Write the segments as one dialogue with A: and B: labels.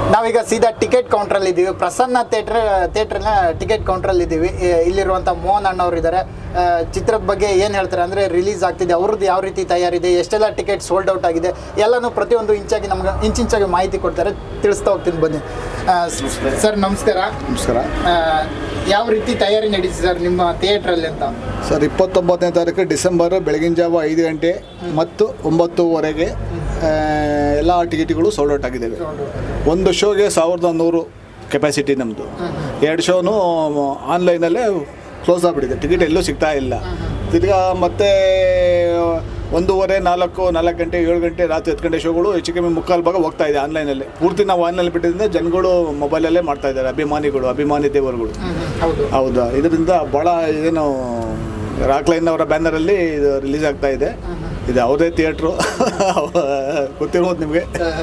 A: ನಾವೀಗ ಸೀದಾ ಟಿಕೆಟ್ ಕೌಂಟ್ರಲ್ಲಿ ಇದ್ದೀವಿ ಪ್ರಸನ್ನ ಥಿಯೇಟ್ರ್ ಥಿಯೇಟ್ರ್ನ ಟಿಕೆಟ್ ಕೌಂಟ್ರಲ್ಲಿ ಇದ್ದೀವಿ ಇ- ಇಲ್ಲಿರುವಂಥ ಮೋಹನ್ ಅಣ್ಣವ್ರು ಇದ್ದಾರೆ ಆ, ಚಿತ್ರದ ಬಗ್ಗೆ ಏನು ಹೇಳ್ತಾರೆ ಅಂದರೆ ರಿಲೀಸ್ ಆಗ್ತಿದೆ ಅವ್ರದ್ದು ಯಾವ ರೀತಿ ತಯಾರಿದೆ ಎಷ್ಟೆಲ್ಲ ಟಿಕೆಟ್ ಸೋಲ್ಡ್ ಔಟ್ ಆಗಿದೆ ಎಲ್ಲನೂ ಪ್ರತಿಯೊಂದು ಇಂಚಾಗಿ ನಮ್ಗೆ ಇಂಚಿಂಚಾಗಿ ಮಾಹಿತಿ ಕೊಡ್ತಾರೆ ತಿಳಿಸ್ತಾ ಹೋಗ್ತೀನಿ ಬನ್ನಿ ಆ, ಸ್- ಸರ್ ನಮಸ್ಕಾರ
B: ನಮಸ್ಕಾರ
A: ಆ, ಯಾವ ರೀತಿ ತಯಾರಿ ನಡೀತಿದೆ ಸರ್ ನಿಮ್ಮ ಥಿಯೇಟ್ರಲ್ಲಿ ಅಂತ
B: ಸರ್ ಇಪ್ಪತ್ತೊಂಬತ್ತನೇ ತಾರೀಕು ಡಿಸೆಂಬರ್ ಬೆಳಗಿನ ಜಾವ ಐದು ಗಂಟೆ ಮತ್ತು ಒಂಬತ್ತುವರೆಗೆ ಆ, ಎಲ್ಲ ಟಿಕೆಟ್ಗಳು ಸೋಲ್ಡ್ ಔಟ್ ಆಗಿದ್ದಾವೆ ಒಂದು ಶೋಗೆ ಸಾವಿರದ ನೂರು ಕೆಪಾಸಿಟಿ ನಮ್ಮದು ಎರಡು ಶೋನು ಆನ್ಲೈನಲ್ಲೇ ಕ್ಲೋಸ್ ಆಗಿಬಿಟ್ಟಿದೆ ಟಿಕೆಟ್ ಎಲ್ಲೂ ಸಿಗ್ತಾ ಇಲ್ಲ ತಿರ್ಗಾ ಮತ್ತೆ ಒಂದೂವರೆ ನಾಲ್ಕು ನಾಲ್ಕು ಗಂಟೆ ಏಳು ಗಂಟೆ ರಾತ್ರಿ ಹತ್ತು ಗಂಟೆ ಶೋಗಳು ಹೆಚ್ಚು ಕಮ್ಮಿ ಮುಕ್ಕಾಲು ಭಾಗ ಹೋಗ್ತಾ ಇದೆ ಆನ್ಲೈನಲ್ಲಿ ಪೂರ್ತಿ ನಾವು ಆನ್ಲೈನ್ ಬಿಟ್ಟಿದ್ದರಿಂದ ಜನಗಳು ಮೊಬೈಲಲ್ಲೇ ಮಾಡ್ತಾ ಇದ್ದಾರೆ ಅಭಿಮಾನಿಗಳು ಅಭಿಮಾನಿ ದೇವರುಗಳು
A: ಹೌದು
B: ಹೌದಾ ಇದರಿಂದ ಭಾಳ ಏನು ರಾಕ್ಲೈನ್ ಅವರ ಬ್ಯಾನರಲ್ಲಿ ಇದು ರಿಲೀಸ್ ಆಗ್ತಾ ಇದೆ ಇದು ಯಾವುದೇ ಥಿಯೇಟ್ರು ಗೊತ್ತಿರ್ಬೋದು ನಿಮಗೆ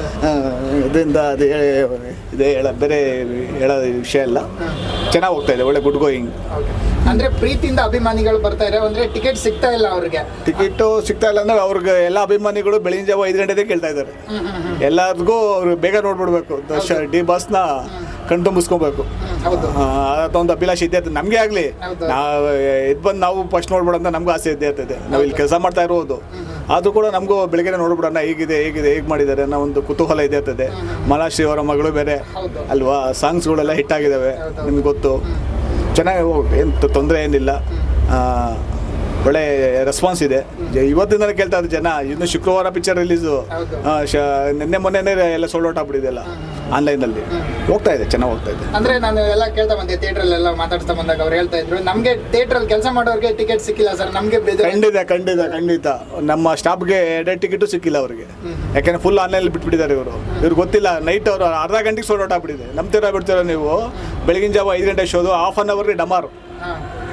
B: ಇದರಿಂದ ಅದು ಹೇ- ಇದೇ ಹೇಳ ಬೇರೆ ಹೇಳೋ ವಿಷಯ ಇಲ್ಲ ಚೆನ್ನಾಗಿ ಹೋಗ್ತಾ ಇದೆ ಒಳ್ಳೆ ಗುಡ್ ಗೋಯಿಂಗ್
A: ಓಕೆ ಅಂದರೆ ಪ್ರೀತಿಯಿಂದ ಅಭಿಮಾನಿಗಳು ಬರ್ತಾ ಇದ್ದಾರೆ ಅಂದರೆ ಟಿಕೆಟ್ ಸಿಗ್ತಾ ಇಲ್ಲ ಅವ್ರಿಗೆ
B: ಟಿಕೆಟು ಸಿಗ್ತಾ ಇಲ್ಲ ಅಂದ್ರೆ ಅವ್ರಿಗೆ ಎಲ್ಲ ಅಭಿಮಾನಿಗಳು ಬೆಳಗಿನ ಜಾವ ಐದು ಗಂಟೆಗೆ ಕೇಳ್ತಾ ಇದ್ದಾರೆ ಎಲ್ಲರಿಗೂ ಅವ್ರು ಬೇಗ ನೋಡ್ಬಿಡ್ಬೇಕು ದಶ ಡಿ ಬಾಸ್ನ ಕಣ್ತುಂಬಿಸ್ಕೊಬೇಕು
A: ಹೌದು
B: ಆ, ಅದೊಂದು ಅಭಿಲಾಷೆ ಇದ್ದೇ ಇರ್ತದೆ ನಮಗೆ ಆಗಲಿ
A: ಹೌದು.
B: ನಾವು ಇದು ಬಂದು ನಾವು ಫಸ್ಟ್ ನೋಡ್ಬಿಡೋಣ ಅಂತ ನಮಗೂ ಆಸೆ ಇದ್ದೇ ಇರ್ತದೆ ನಾವು ಇಲ್ಲಿ ಕೆಲಸ ಮಾಡ್ತಾ ಇರೋದು ಆದರೂ ಕೂಡ ನಮಗೂ ಬೆಳಗ್ಗೆ ನೋಡ್ಬಿಡೋಣ ಹೇಗಿದೆ ಹೇಗಿದೆ ಹೇಗೆ ಮಾಡಿದ್ದಾರೆ ಅನ್ನೋ ಒಂದು ಕುತೂಹಲ ಇದ್ದೇ ಇರ್ತದೆ ಮಲಾಶ್ರೀ ಅವರ ಮಗಳು ಬೇರೆ
A: ಹೌದು.
B: ಅಲ್ವಾ ಸಾಂಗ್ಸ್ಗಳೆಲ್ಲ ಹಿಟ್ ಆಗಿದ್ದಾವೆ
A: ಹೌದು.
B: ನಿಮ್ಗೆ ಗೊತ್ತು ಚೆನ್ನಾಗಿ ಏನು ತೊಂದರೆ ಏನಿಲ್ಲ ಆ, ಒಳ್ಳೆ ರೆಸ್ಪಾನ್ಸ್ ಇದೆ ಜ- ಇವತ್ತಿಂದಲೇ ಕೇಳ್ತಾ ಇದ್ದಾರೆ ಜನ ಇನ್ನು ಶುಕ್ರವಾರ ಪಿಕ್ಚರ್ ರಿಲೀಸು
A: ಹೌದು.
B: ನಿನ್ನೆ ಮೊನ್ನೆನೇ ಎಲ್ಲ ಸೋಲ್ಡ್ ಔಟ್ ಆಗ್ಬಿಟ್ಟಿದೆಲ್ಲ ಆನ್ಲೈನಲ್ಲಿ ಹೋಗ್ತಾ ಇದೆ ಚೆನ್ನಾಗಿ ಹೋಗ್ತಾ ಇದೆ
A: ಅಂದ್ರೆ ನಾನು ಎಲ್ಲ ಕೇಳ್ತಾ ಬಂದೆ ಥಿಯೇಟರ್ ಎಲ್ಲ ಮಾತಾಡ್ತಾ ಬಂದಾಗ ಅವ್ರು ಹೇಳ್ತಾ ಇದ್ರು ನಮ್ಗೆ ಥಿಯೇಟರ್ ಅಲ್ಲಿ ಕೆಲಸ ಮಾಡೋರಿಗೆ ಟಿಕೆಟ್ ಸಿಕ್ಕಿಲ್ಲ ಸರ್ ನಮ್ಗೆ ಬೇಜಾರು
B: ಖಂಡಿತ ಖಂಡಿತ ಖಂಡಿತ ನಮ್ಮ ಸ್ಟಾಫ್ಗೆ ಎರಡೇ ಟಿಕೆಟು ಸಿಕ್ಕಿಲ್ಲ ಅವರಿಗೆ ಯಾಕೆಂದ್ರೆ ಫುಲ್ ಆನ್ಲೈನ್ ಬಿಟ್ಬಿಟ್ಟಿದ್ದಾರೆ ಇವರು ಇವ್ರಿಗೆ ಗೊತ್ತಿಲ್ಲ ನೈಟ್ ಅವರು ಅರ್ಧ ಗಂಟೆಗೆ ಸೋಲ್ಡ್ ಔಟ್ ಆಗ್ಬಿಟ್ಟಿದೆ ನಂಬ್ತೀರಾ ಬಿಡ್ತೀರಾ ನೀವು ಬೆಳಗಿನ ಜಾವ ಐದು ಗಂಟೆ ಶೋದು ಹಾಫ್ ಅನ್ ಅವರ್ಗೆ ಡಮಾರು
A: ಹಾ.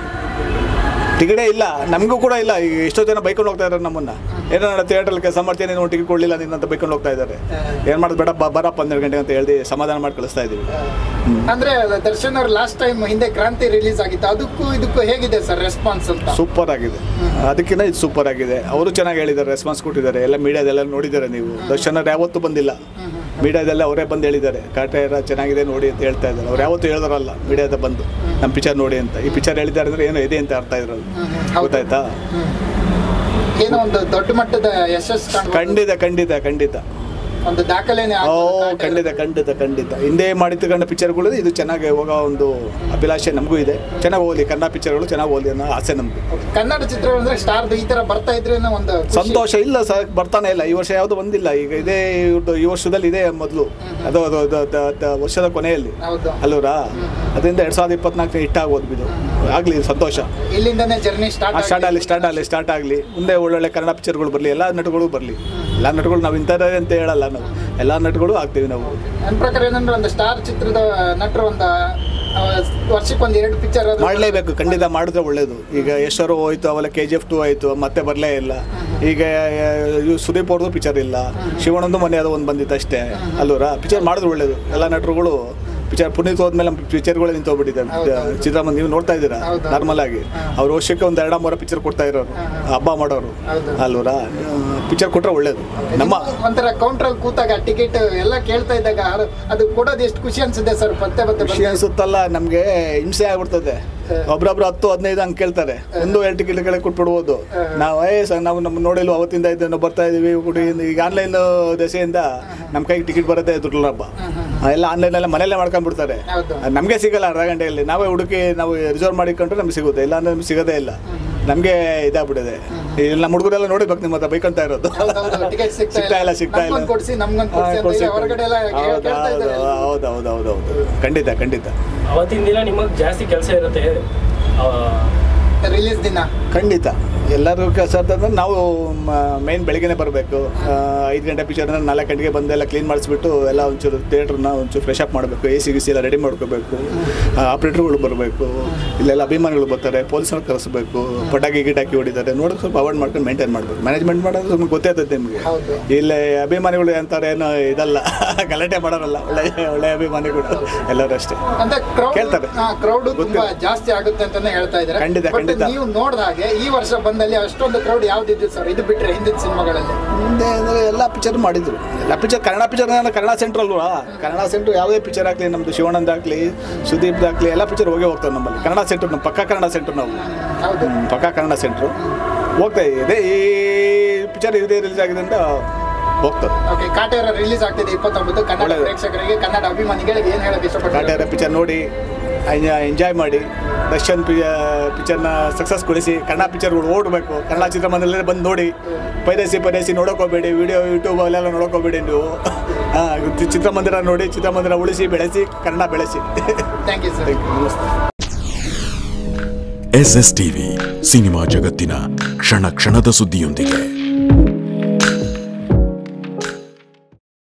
B: ಟಿಕೆಟೇ ಇಲ್ಲ ನಮಗೂ ಕೂಡ ಇಲ್ಲ ಈಗ ಎಷ್ಟೋ ಜನ ಬೈಕೊಂಡು ಹೋಗ್ತಾ ಇದ್ದಾರೆ ನಮ್ಮನ್ನ ಏನೋ ನಾನು ಥಿಯೇಟ್ರಲ್ಲಿ ಕೆಲಸ ಮಾಡ್ತೀನಿ ನೀನು ಟಿಕೆಟ್ ಕೊಡಲಿಲ್ಲ ನೀನು ಅಂತ ಬೈಕೊಂಡು ಹೋಗ್ತಾ ಇದ್ದಾರೆ ಏನು ಮಾಡೋದು ಬೇಡ ಬ- ಬರಪ್ಪ ಹನ್ನೆರಡು ಗಂಟೆ ಅಂತ ಹೇಳಿ ಸಮಾಧಾನ ಮಾಡಿ ಕಳಿಸ್ತಾ ಇದೀವಿ
A: ಅಂದ್ರೆ ದರ್ಶನ್ ಅವ್ರು ಲಾಸ್ಟ್ ಟೈಮ್ ಹಿಂದೆ ಕ್ರಾಂತಿ ರಿಲೀಸ್ ಆಗಿತ್ತು ಅದಕ್ಕೂ ಇದಕ್ಕೂ ಹೇಗಿದೆ ಸರ್ ರೆಸ್ಪಾನ್ಸ್ ಅಂತ
B: ಸೂಪರ್ ಆಗಿದೆ ಅದಕ್ಕಿಂತ ಇದು ಸೂಪರ್ ಆಗಿದೆ ಅವರು ಚೆನ್ನಾಗಿ ಹೇಳಿದ್ದಾರೆ ರೆಸ್ಪಾನ್ಸ್ ಕೊಟ್ಟಿದ್ದಾರೆ ಎಲ್ಲ ಮೀಡಿಯಾದೆಲ್ಲ ನೋಡಿದ್ದಾರೆ ನೀವು ದರ್ಶನ್ ಅವ್ರು ಯಾವತ್ತೂ ಬಂದಿಲ್ಲ ಮೀಡಿಯಾದೆಲ್ಲ ಅವರೇ ಬಂದು ಹೇಳಿದ್ದಾರೆ ಕಾಟೇರ ಚೆನ್ನಾಗಿದೆ ನೋಡಿ ಅಂತ ಹೇಳ್ತಾ ಇದ್ದಾರೆ ಅವ್ರು ಯಾವತ್ತೂ ಹೇಳಿದಾರಲ್ಲ ಮೀಡಿಯಾದ ಬಂದು ನಮ್ಮ ಪಿಕ್ಚರ್ ನೋಡಿ ಅಂತ ಈ ಪಿಕ್ಚರ್ ಹೇಳಿದ್ದಾರೆ ಅಂದ್ರೆ ಏನೋ ಇದೆ ಅಂತ ಅರ್ಥ ಇರೋದು
A: ಹೌದು.
B: ಗೊತ್ತಾಯ್ತಾ
A: ಏನೋ ಒಂದು ದೊಡ್ಡ ಮಟ್ಟದ ಯಶಸ್ಸು ಕಾಣ್ಬೋದು.
B: ಖಂಡಿತ ಖಂಡಿತ ಖಂಡಿತ
A: ಒಂದು ದಾಖಲೆನೇ
B: ಓ
A: ಆಗ್ಬೋದು ಕಾಟೇರ.
B: ಖಂಡಿತ ಖಂಡಿತ ಖಂಡಿತ ಹಿಂದೆ ಮಾಡಿರ್ತಕ್ಕಂಥ ಪಿಕ್ಚರ್ಗಳು ಇದು ಚೆನ್ನಾಗಿ ಹೋಗೋ ಒಂದು ಅಭಿಲಾಷೆ ನಮಗೂ ಇದೆ ಚೆನ್ನಾಗಿ ಹೋಗಲಿ ಕನ್ನಡ ಪಿಕ್ಚರ್ಗಳು ಚೆನ್ನಾಗಿ ಹೋಗಲಿ ಅನ್ನೋ ಆಸೆ ನಮ್ದು
A: ಕನ್ನಡ ಚಿತ್ರ ಅಂದ್ರೆ ಸ್ಟಾರ್ ಈ ತರ ಬರ್ತಾ ಇದ್ರೆ ಒಂದು ಖುಷಿ.
B: ಸಂತೋಷ ಇಲ್ಲ ಸರ್ ಬರ್ತಾನೆ ಇಲ್ಲ ಈ ವರ್ಷ ಯಾವುದು ಬಂದಿಲ್ಲ ಈಗ ಇದೇ ಇವ್ರದ್ದು ಈ ವರ್ಷದಲ್ಲಿ ಇದೆ ಮೊದಲು ಅದು ಅದು ಅದು ಅದು- ಅದು ವರ್ಷದ ಕೊನೆಯಲ್ಲಿ
A: ಹೌದು
B: ಅಲ್ವರಾ ಅದರಿಂದ ಎರಡು ಸಾವಿರದ ಇಪ್ಪತ್ನಾಲ್ಕು ಹಿಟ್ ಆಗೋದು ಇದು ಆಗಲಿ ಸಂತೋಷ
A: ಇಲ್ಲಿಂದನೇ ಜರ್ನಿ ಸ್ಟಾರ್ಟ್
B: ಸ್ಟಾರ್ಟ್ ಆಗಲಿ ಸ್ಟಾರ್ಟ್ ಆಗಲಿ ಸ್ಟಾರ್ಟ್ ಆಗಲಿ ಮುಂದೆ ಒಳ್ಳೊಳ್ಳೆ ಕನ್ನಡ ಪಿಕ್ಚರ್ಗಳು ಬರಲಿ ಎಲ್ಲ ನಟಗಳು ಬರಲಿ ಎಲ್ಲ ನಟಗಳು ನಾವು ಇಂಥದ್ದೇ ಅಂತ ಹೇಳಲ್ಲ ನಾವು ಎಲ್ಲ ನಟಗಳು ಆಗ್ತೀವಿ ನಾವು
A: ನನ್ನ ಪ್ರಕಾರ ಏನಂದ್ರೆ ಒಂದು ಸ್ಟಾರ್ ಚಿತ್ರದ ನಟರು ಒಂದು ಆ, ವರ್ಷಕ್ಕೆ ಒಂದು ಎರಡು ಪಿಕ್ಚರ್
B: ಮಾಡಲೇಬೇಕು ಖಂಡಿತ ಮಾಡಿದ್ರೆ ಒಳ್ಳೇದು ಈಗ ಯಶ್ವರು ಹೋಯ್ತು ಅವೆಲ್ಲ ಕೆ ಜಿ ಎಫ್ ಟು ಆಯಿತು ಮತ್ತೆ ಬರಲೇ ಇಲ್ಲ ಈಗ ಇವ್ ಸುದೀಪ್ ಅವ್ರದ್ದು ಪಿಕ್ಚರ್ ಇಲ್ಲ ಶಿವಣ್ಣಂದು ಮನೆ ಅದು ಒಂದು ಬಂದಿತ್ತು ಅಷ್ಟೇ ಅಲ್ವರಾ ಪಿಕ್ಚರ್ ಮಾಡಿದ್ರೆ ಒಳ್ಳೇದು ಎಲ್ಲ ನಟರುಗಳು ಪಿಕ್ಚರ್ ಪುನೀತ್ ಹೋದ್ಮೇಲೆ ನಮ್ಮ ಪಿಕ್ಚರ್ಗಳೇ ನಿಂತೋಗ್ಬಿಟ್ಟಿದ್ದಾರೆ
A: ಹೌದು.
B: ಚಿತ್ರಮಂದಿ ನೀವು ನೋಡ್ತಾ ಇದ್ದೀರಾ
A: ಹೌದು.
B: ನಾರ್ಮಲ್ ಆಗಿ ಅವ್ರು ವರ್ಷಕ್ಕೆ ಒಂದು ಎರಡು ಮೂರು ಪಿಕ್ಚರ್ ಕೊಡ್ತಾ ಇರೋರು ಹಬ್ಬ ಮಾಡೋರು
A: ಹೌದು.
B: ಅಲ್ವರಾ ಪಿಕ್ಚರ್ ಕೊಟ್ಟರೆ ಒಳ್ಳೇದು ನಮ್ಮ
A: ಒಂಥರ ಕೌಂಟ್ರಲ್ಲಿ ಕೂತಾಗ ಟಿಕೆಟ್ ಎಲ್ಲ ಕೇಳ್ತಾ ಇದ್ದಾಗ ಅದು- ಅದು ಕೊಡೋದು ಎಷ್ಟು ಖುಷಿ ಅನ್ಸುತ್ತೆ ಸರ್ ಮತ್ತೆ ಮತ್ತೆ
B: ಖುಷಿ ಅನ್ಸುತ್ತಲ್ಲ ನಮಗೆ ಹಿಂಸೆ ಆಗ್ಬಿಡ್ತದೆ ಒಬ್ರೊಬ್ರು ಹತ್ತು ಹದಿನೈದು ಹಂಗೆ ಕೇಳ್ತಾರೆ ಒಂದು ಎರಡು ಟಿಕೆಟ್ ಕೆಳಗೆ ಕೊಟ್ಬಿಡ್ಬೋದು ನಾವು ಏ ಸರ್ ನಾವು ನಮ್ಮ ನೋಡಿಲ್ವ ಅವತ್ತಿಂದ ಇದ್ದು ನಾವು ಬರ್ತಾ ಇದೀವಿ ಹುಡುಗಿ ಈಗ ಆನ್ಲೈನ್ ದೆಸೆಯಿಂದ ನಮ್ಮ ಕೈಗೆ ಟಿಕೆಟ್ ಬರುತ್ತೆ ದುರ್ಲಭ ಎಲ್ಲ ಆನ್ಲೈನಲ್ಲೇ ಮನೆಯಲ್ಲೇ ಮಾಡ್ಕೊಂಡ್ಬಿಡ್ತಾರೆ
A: ಹೌದು.
B: ನಮಗೆ ಸಿಗಲ್ಲ ಅರ್ಧ ಗಂಟೆಯಲ್ಲಿ ನಾವೇ ಹುಡುಕಿ ನಾವು ರಿಸರ್ವ್ ಮಾಡಿಕೊಂಡ್ರೆ ನಮ್ಗೆ ಸಿಗುತ್ತೆ ಇಲ್ಲ ಅಂದ್ರೆ ನಮ್ಗೆ ಸಿಗೋದೇ ಇಲ್ಲ ನಮಗೆ ಇದಾಗ್ಬಿಟ್ಟಿದೆ ಇಲ್ಲಿ ನಮ್ಮ ಹುಡುಗರೆಲ್ಲ ನೋಡಿಬೇಕು ನಿಮ್ಮ ಹತ್ರ ಬೈಕೊಂತ ಇರೋದು
A: ಹೌದೌದು ಟಿಕೆಟ್
B: ಸಿಗ್ತಾ ಇಲ್ಲ ಸಿಗ್ತಾ ಇಲ್ಲ
A: ನಮ್ಗೊಂದು ಕೊಡ್ಸಿ ನಮ್ಗೊಂದು ಕೊಡ್ಸಿ ಅಂತ ಹೇಳಿ ಹೊರಗಡೆ ಎಲ್ಲ
B: ಹೌದು
A: ಕೇಳ್ತಾ ಇದ್ದಾರೆ
B: ಹೌದು ಹೌದು ಹೌದು ಹೌದು ಖಂಡಿತ ಖಂಡಿತ
C: ಅವತ್ತಿನ ದಿನ ನಿಮಗೆ ಜಾಸ್ತಿ ಕೆಲಸ ಇರುತ್ತೆ ಆ,
A: ರಿಲೀಸ್ ದಿನ
B: ಖಂಡಿತ ಎಲ್ಲರೂ ಕೆಲಸ ಅಂತಂದ್ರೆ ನಾವು ಮೈನ್ ಬೆಳಗ್ಗೆನೇ ಬರಬೇಕು ಐದು ಗಂಟೆ ಪಿಕ್ಚರ್ನ ನಾಲ್ಕು ಗಂಟೆಗೆ ಬಂದು ಎಲ್ಲ ಕ್ಲೀನ್ ಮಾಡಿಸ್ಬಿಟ್ಟು ಎಲ್ಲ ಒಂಚೂರು ಥಿಯೇಟ್ರನ್ನ ಒಂಚೂರು ಫ್ರೆಶ್ ಅಪ್ ಮಾಡಬೇಕು ಎ ಸಿ ಗಿಸಿ ಎಲ್ಲ ರೆಡಿ ಮಾಡ್ಕೋಬೇಕು ಆಪ್ರೇಟರ್ಗಳು ಬರಬೇಕು ಇಲ್ಲೆಲ್ಲ ಅಭಿಮಾನಿಗಳು ಬರ್ತಾರೆ ಪೊಲೀಸರು ಕರೆಸ್ಬೇಕು ಪಟಾಕಿ ಗಿಟಾಕಿ ಹೊಡಿತಾರೆ ನೋಡೋಕೆ ಸ್ವಲ್ಪ ಅವಾಯ್ಡ್ ಮಾಡ್ಕೊಂಡು ಮೇಂಟೈನ್ ಮಾಡಬೇಕು ಮ್ಯಾನೇಜ್ಮೆಂಟ್ ಮಾಡೋದು ನಿಮ್ಗೆ ಗೊತ್ತೇ ಆಗ್ತದೆ ನಿಮಗೆ
A: ಹೌದು.
B: ಇಲ್ಲಿ ಅಭಿಮಾನಿಗಳು ಅಂತಾರೆ ಏನೋ ಇದಲ್ಲ ಗಲಾಟೆ ಮಾಡೋರಲ್ಲ ಒಳ್ಳೆ ಒಳ್ಳೆ ಅಭಿಮಾನಿಗಳು ಎಲ್ಲರೂ ಅಷ್ಟೇ
A: ಅಂತ ಕ್ರೌಡ್
B: ಕೇಳ್ತಾರೆ.
A: ಕ್ರೌಡ್ ತುಂಬಾ
B: ಗೊತ್ತಿಲ್ಲ.
A: ಜಾಸ್ತಿ ಆಗುತ್ತೆ ಅಂತಾನೆ ಹೇಳ್ತಾ ಇದ್ದಾರೆ
B: ಖಂಡಿತ,
A: ಬಟ್
B: ಖಂಡಿತ. ಖಂಡಿತ.
A: ನೀವು ನೋಡಿದಾಗೆ ಈ ವರ್ಷ ಬಂದಲ್ಲಿ ಅಷ್ಟೊಂದು ಕ್ರೌಡ್ ಯಾವ್ದಿದ್ದು ಸರ್ ಇದು ಬಿಟ್ರೆ ಹಿಂದಿನ ಸಿನಿಮಾಗಳಲ್ಲಿ
B: ಮುಂದೆ ಅಂದರೆ ಎಲ್ಲ ಪಿಕ್ಚರ್ ಮಾಡಿದ್ರು ಎಲ್ಲ picture Kannada picture Kannada centre ಅಲ್ವಾ ಕನ್ನಡ ಸೆಂಟ್ರ್ ಯಾವುದೇ ಪಿಕ್ಚರ್ ಆಗಲಿ ನಮ್ಮದು ಶಿವಾನಂದ್ ಆಗಲಿ ಸುದೀಪ್ ಆಗಲಿ ಎಲ್ಲ ಪಿಕ್ಚರ್ ಹೋಗೇ ಹೋಗ್ತವೆ ನಮ್ಮಲ್ಲಿ ಕನ್ನಡ ಸೆಂಟ್ರ್ ನಮ್ಮ ಪಕ್ಕ ಕನ್ನಡ ಸೆಂಟ್ರ್ ನಾವು
A: ಹೌದು
B: ಹ್ಮ್, ಪಕ್ಕ ಕನ್ನಡ ಸೆಂಟ್ರು ಹೋಗ್ತಾ ಇದೆ ಈ ಪಿಕ್ಚರ್ ಇದೇ ರಿಲೀಸ್ ಆಗಿದೆ ಅಂತ ಹೋಗ್ತದೆ
A: ಓಕೆ ಕಾಟೇರ ರಿಲೀಸ್ ಆಗ್ತಿದೆ ಇಪ್ಪತ್ತೊಂಬತ್ತು ಕನ್ನಡ
B: ಒಳ್ಳೆದು.
A: ಪ್ರೇಕ್ಷಕರಿಗೆ ಕನ್ನಡ ಅಭಿಮಾನಿಗಳಿಗೆ ಏನ್ ಹೇಳಕ್ ಇಷ್ಟಪಡ್ತಾರೆ
B: ಕಾಟೇರ ಪಿಕ್ಚರ್ ನೋಡಿ ಎಂಜಾಯ್ ಮಾಡಿ ದರ್ಶನ್ ಪಿ ಪಿಕ್ಚರ್ನ ಸಕ್ಸಸ್ಗೊಳಿಸಿ ಕನ್ನಡ ಪಿಕ್ಚರ್ಗಳು ಓಡಬೇಕು ಕನ್ನಡ ಚಿತ್ರಮಂದಿರದಲ್ಲಿ ಬಂದು ನೋಡಿ ಪೈರಸಿ ಪೈರಸಿ ನೋಡೋಕೋಬೇಡಿ ವಿಡಿಯೋ ಯೂಟ್ಯೂಬ್ ಅಲ್ಲೆಲ್ಲ ನೋಡೋಕೋಬೇಡಿ ನೀವು ಹಾಂ ಚಿತ್ರಮಂದಿರ ನೋಡಿ ಚಿತ್ರಮಂದಿರ ಉಳಿಸಿ ಬೆಳೆಸಿ ಕನ್ನಡ ಬೆಳೆಸಿ
A: ಥ್ಯಾಂಕ್ ಯು ಸರ್
B: ನಮಸ್ತೆ
D: ಎಸ್ ಎಸ್ ಟಿವಿ ಸಿನಿಮಾ ಜಗತ್ತಿನ ಕ್ಷಣ ಕ್ಷಣದ ಸುದ್ದಿಯೊಂದಿಗೆ